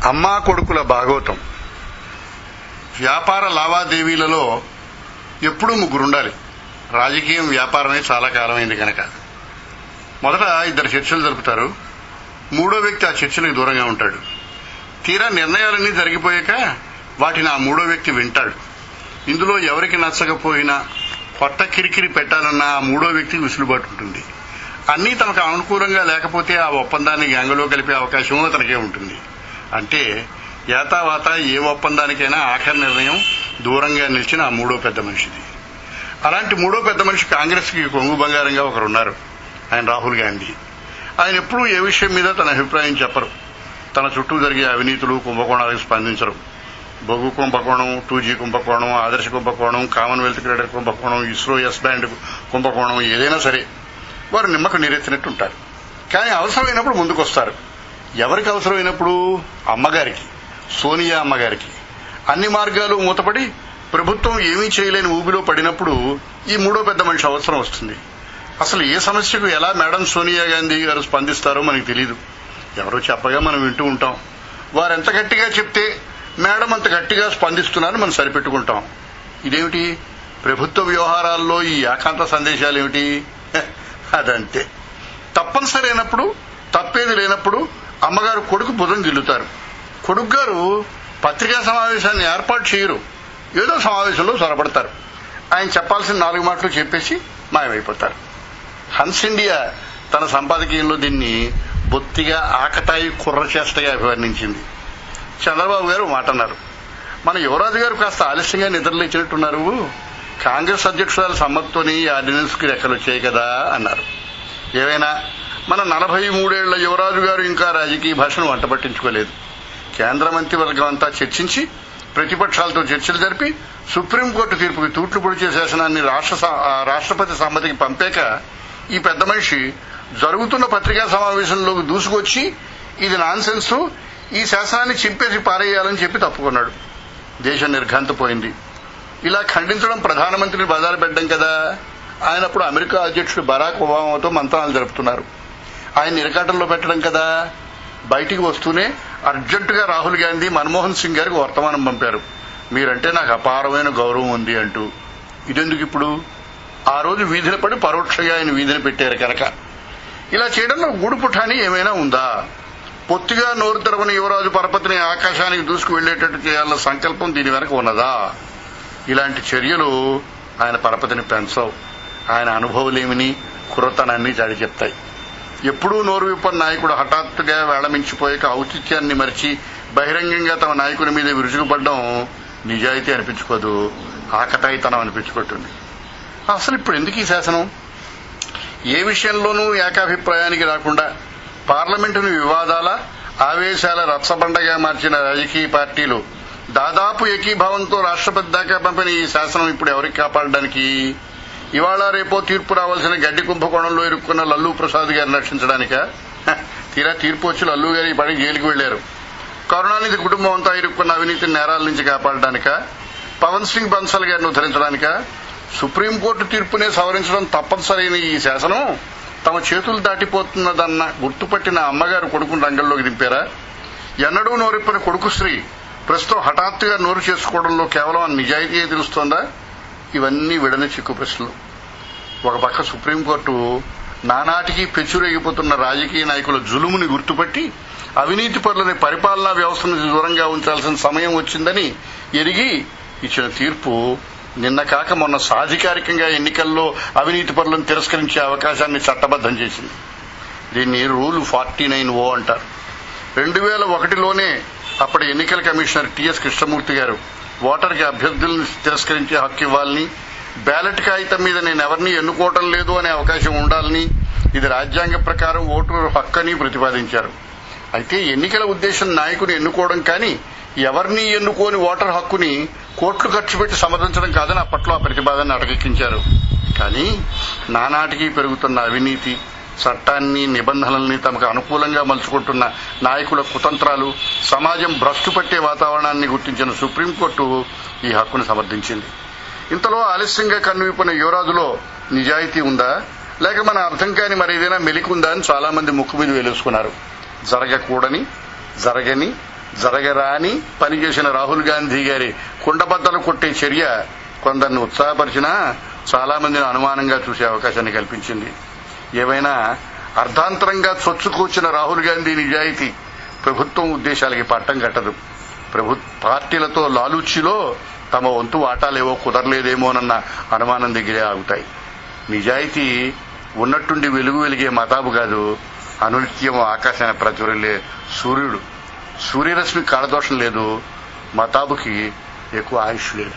అమ్మా కొడుకుల భాగవతం వ్యాపార లావాదేవీలలో ఎప్పుడూ ముగ్గురు ఉండాలి రాజకీయం వ్యాపారమే చాలా కాలమైంది కనుక మొదట ఇద్దరు చర్చలు జరుపుతారు మూడో వ్యక్తి ఆ చర్చలకు దూరంగా ఉంటాడు తీరా నిర్ణయాలన్నీ జరిగిపోయాక వాటిని ఆ మూడో వ్యక్తి వింటాడు ఇందులో ఎవరికి నచ్చకపోయినా కొత్త కిరికిరి పెట్టాలన్న ఆ మూడో వ్యక్తికి విసులుబాటు ఉంటుంది అన్నీ తనకు అనుకూలంగా లేకపోతే ఆ ఒప్పందాన్ని గ్యాంగులో కలిపే అవకాశమో తనకే ఉంటుంది అంటే యాతావాత ఏ ఒప్పందానికైనా ఆఖరి నిర్ణయం దూరంగా నిలిచిన ఆ మూడో పెద్ద మనిషిది అలాంటి మూడో పెద్ద మనిషి కాంగ్రెస్ కి కొంగు బంగారంగా ఒకరున్నారు ఆయన రాహుల్ గాంధీ ఆయన ఎప్పుడూ ఏ విషయం మీద తన అభిప్రాయం చెప్పరు తన చుట్టూ జరిగే అవినీతులు కుంభకోణాలకు స్పందించరు బొగ్గు కుంభకోణం టూ జీ కుంభకోణం ఆదర్శ కుంభకోణం కామన్వెల్త్ క్రీడర్ కుంభకోణం ఇస్రో ఎస్ బ్యాండ్ కుంభకోణం ఏదైనా సరే వారు నిమ్మకు నీరెత్తినట్టు ఉంటారు కానీ అవసరమైనప్పుడు ముందుకొస్తారు ఎవరికి అవసరమైనప్పుడు అమ్మగారికి సోనియా అమ్మగారికి అన్ని మార్గాలు మూతపడి ప్రభుత్వం ఏమీ చేయలేని ఊబిలో పడినప్పుడు ఈ మూడో పెద్ద మనిషి అవసరం వస్తుంది అసలు ఏ సమస్యకు ఎలా మేడం సోనియా గాంధీ గారు స్పందిస్తారో మనకు తెలియదు ఎవరో చెప్పగా మనం వింటూ ఉంటాం వారెంత గట్టిగా చెప్తే మేడం అంత గట్టిగా స్పందిస్తున్నారు మనం సరిపెట్టుకుంటాం ఇదేమిటి ప్రభుత్వ వ్యవహారాల్లో ఈ ఏకాంత సందేశాలు ఏమిటి హె, అదంతే తప్పనిసరి అయినప్పుడు తప్పేది లేనప్పుడు అమ్మగారు కొడుకు బుధం గిల్లుతారు కొడుకు గారు పత్రికా సమావేశాన్ని ఏర్పాటు చేయరు ఏదో సమావేశంలో చొరబడతారు ఆయన చెప్పాల్సిన నాలుగు మాటలు చెప్పేసి మాయమైపోతారు హన్స్ ఇండియా తన సంపాదకీయంలో దీన్ని బొత్తిగా ఆకతాయి కుర్ర చేష్టగా అభివర్ణించింది చంద్రబాబు గారు మాట అన్నారు మన యువరాజు గారు కాస్త ఆలస్యంగా నిద్రలేచినట్టున్నారు కాంగ్రెస్ అధ్యక్షురాల సమ్మతితోని ఈ ఆర్డినెన్స్ కి లెక్కలు వచ్చాయి కదా అన్నారు ఏవైనా మన నలభై మూడేళ్ల యువరాజు గారు ఇంకా రాజకీయ భాషను వంట పట్టించుకోలేదు కేంద్ర మంత్రివర్గం అంతా చర్చించి ప్రతిపక్షాలతో చర్చలు జరిపి సుప్రీంకోర్టు తీర్పుకి తూట్లు పొడిచే శాసనాన్ని రాష్ట్ర స- ఆ రాష్ట్రపతి సమ్మతికి పంపాక ఈ పెద్ద మనిషి జరుగుతున్న పత్రికా సమావేశంలోకి దూసుకొచ్చి ఇది నాన్సెన్స్ ఈ శాసనాన్ని చింపేసి పారేయాలని చెప్పి తప్పుకున్నాడు దేశం నిర్ఘాంతపోయింది ఇలా ఖండించడం ప్రధానమంత్రిని బజారు పెట్టడం కదా ఆయన అప్పుడు అమెరికా అధ్యక్షుడు బరాక్ ఒబామాతో మంత్రాలు జరుపుతున్నారు ఆయన ఇరకాటంలో పెట్టడం కదా బయటికి వస్తూనే అర్జెంటుగా రాహుల్ గాంధీ మన్మోహన్ సింగ్ గారికి వర్తమానం పంపారు మీరంటే నాకు అపారమైన గౌరవం ఉంది అంటూ ఇదెందుకు ఇప్పుడు ఆ రోజు వీధిన పడి పరోక్షంగా ఆయన వీధిన పెట్టారు కనుక ఇలా చేయడంలో గూడుపుఠాని ఏమైనా ఉందా పొత్తిగా నోరు తెరవని యువరాజు పరపతిని ఆకాశానికి దూసుకు వెళ్లేటట్టు చేయాలన్న సంకల్పం దీని వెనక ఉన్నదా ఇలాంటి చర్యలు ఆయన పరపతిని పెంచవు ఆయన అనుభవలేమిని కుర్రతనాన్ని చాడి చెప్తాయి ఎప్పుడూ నోరు విప్పని నాయకుడు హఠాత్తుగా వేళమించిపోయాక ఔచిత్యాన్ని మరిచి బహిరంగంగా తమ నాయకుని మీద విరుచుకుపడడం నిజాయితీ అనిపించుకోదు ఆకతాయితనం అనిపించుకుంటుంది అసలు ఇప్పుడు ఎందుకు ఈ శాసనం ఏ విషయంలోనూ ఏకాభిప్రాయానికి రాకుండా పార్లమెంటును వివాదాల ఆవేశాల రచ్చబండగా మార్చిన రాజకీయ పార్టీలు దాదాపు ఏకీభావంతో రాష్ట్రపతి దాకా పంపిన ఈ శాసనం ఇప్పుడు ఎవరికి కాపాడడానికి ఇవాళ రేపో తీర్పు రావాల్సిన గడ్డి కుంభకోణంలో ఇరుక్కున్న లల్లు ప్రసాద్ గారిని రక్షించడానిక తీరా తీర్పు వచ్చి లల్లు గారి ఈ పని జైలుకి వెళ్లారు కరుణానిధి కుటుంబం అంతా ఇరుక్కున్న అవినీతి నేరాల నుంచి కాపాడడానిక పవన్ సింగ్ బన్సల్ గారిని ఉద్ధరించడానిక సుప్రీంకోర్టు తీర్పునే సవరించడం తప్పనిసరైన ఈ శాసనం తమ చేతులు దాటిపోతున్నదన్న గుర్తుపట్టిన అమ్మగారు కొడుకుని రంగంలోకి దింపారా ఎన్నడూ నోరెప్పిన కొడుకు స్త్రీ ప్రస్తుతం హఠాత్తుగా నోరు చేసుకోవడంలో కేవలం ఆ నిజాయితీయే తెలుస్తోందా ఇవన్నీ విడని చిక్కు ప్రశ్నలు ఒక పక్క సుప్రీంకోర్టు నానాటికి పెచ్చురేగిపోతున్న రాజకీయ నాయకుల జులుముని గుర్తుపట్టి అవినీతి పరులని పరిపాలనా వ్యవస్థ నుంచి దూరంగా ఉంచాల్సిన సమయం వచ్చిందని ఎరిగి ఇచ్చిన తీర్పు నిన్న కాక మొన్న సాధికారికంగా ఎన్నికల్లో అవినీతి పరులను తిరస్కరించే అవకాశాన్ని చట్టబద్దం చేసింది దీన్ని రూల్ ఫార్టీ నైన్ ఓ అంటారు రెండు వేల ఒకటిలోనే అప్పటి ఎన్నికల కమిషనర్ టిఎస్ కృష్ణమూర్తి గారు ఓటర్కి అభ్యర్థులను తిరస్కరించే హక్కు ఇవ్వాలని బ్యాలెట్ కాగితం మీద నేను ఎవరిని ఎన్నుకోవటం లేదు అనే అవకాశం ఉండాలని ఇది రాజ్యాంగ ప్రకారం ఓటు హక్కని ప్రతిపాదించారు అయితే ఎన్నికల ఉద్దేశం నాయకుని ఎన్నుకోవడం కానీ ఎవరిని ఎన్నుకోని ఓటర్ హక్కుని కోట్లు ఖర్చు పెట్టి సమర్థించడం కాదని అప్పట్లో ఆ ప్రతిపాదన అటకెక్కించారు కానీ నానాటికి పెరుగుతున్న అవినీతి చట్టాన్ని నిబంధనల్ని తమకు అనుకూలంగా మలుచుకుంటున్న నాయకుల కుతంత్రాలు సమాజం భ్రష్టు పట్టే వాతావరణాన్ని గుర్తించిన సుప్రీంకోర్టు ఈ హక్కును సమర్థించింది ఇంతలో ఆలస్యంగా కన్నువిప్పిన యువరాజులో నిజాయితీ ఉందా లేక మన అర్థం కాని మరేదైనా మెలికుందా అని చాలా మంది ముక్కు మీద వేలేసుకున్నారు జరగకూడని జరగని జరగరాని పనిచేసిన రాహుల్ గాంధీ గారి కుండబద్దలు కొట్టే చర్య కొందరిని ఉత్సాహపరిచినా చాలా మందిని అనుమానంగా చూసే అవకాశాన్ని కల్పించింది ఏమైనా అర్ధాంతరంగా చొచ్చుకూర్చిన రాహుల్ గాంధీ నిజాయితీ ప్రభుత్వం ఉద్దేశాలకి పట్టం కట్టదు ప్రభు పార్టీలతో లాలూచిలో తమ వంతు వాటాలేవో కుదరలేదేమోనన్న అనుమానం దగ్గరే ఆగుతాయి నిజాయితీ ఉన్నట్టుండి వెలుగు వెలిగే మతాబు కాదు అనునిత్యం ఆకాశాన్ని ప్రచురలే సూర్యుడు సూర్యరశ్మి కాళదోషం లేదు మతాబుకి ఎక్కువ ఆయుష్ లేదు